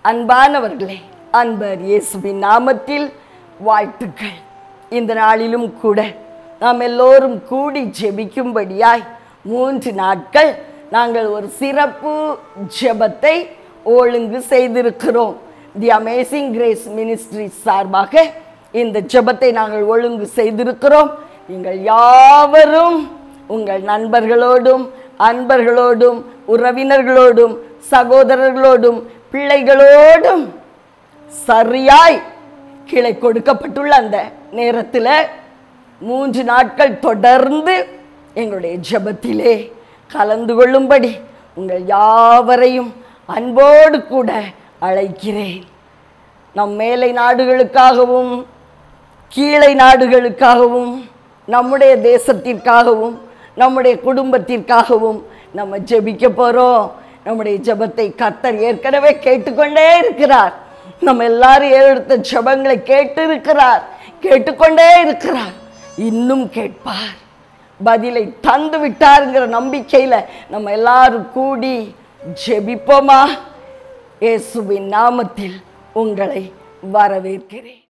அன்பானவர்களே அன்பர் இயேசுவின் நாமத்தில் வாழ்த்துக்கள் இந்த நாளிலும் கூட நாம் எல்லோரும் கூடி ஜெபிக்கும்படியாய் மூன்று நாட்கள் நாங்கள் ஒரு சிறப்பு ஜெபத்தை ஒழுங்கு செய்திருக்கிறோம் தி அமேசிங் கிரேஸ் மினிஸ்ட்ரி சார்பாக இந்த ஜெபத்தை நாங்கள் ஒழுங்கு செய்திருக்கிறோம் நீங்கள் யாவரும் உங்கள் நண்பர்களோடும் அன்பர்களோடும் உறவினர்களோடும் சகோதரர்களோடும் பிள்ளைகளோடும் சரியாய் கீழே கொடுக்கப்பட்டுள்ள அந்த நேரத்தில் மூன்று நாட்கள் தொடர்ந்து எங்களுடைய ஜெபத்திலே கலந்து கொள்ளும்படி உங்கள் யாவரையும் அன்போடு கூட அழைக்கிறேன் நம் மேலை நாடுகளுக்காகவும் கீழை நாடுகளுக்காகவும் நம்முடைய தேசத்திற்காகவும் நம்முடைய குடும்பத்திற்காகவும் நம்ம ஜெபிக்க போகிறோம் நம்முடைய ஜெபத்தை கர்த்தர் ஏற்கனவே கேட்டுக்கொண்டே இருக்கிறார் நம்ம எல்லாரும் எடுத்த ஜெபங்களை கேட்டு இருக்கிறார் கேட்டுக்கொண்டே இருக்கிறார் இன்னும் கேட்பார் பதிலை தந்து விட்டாருங்கிற நம்பிக்கையில் நம்ம எல்லாரும் கூடி ஜெபிப்போமா இயேசுவின் நாமத்தில் உங்களை வரவேற்கிறேன்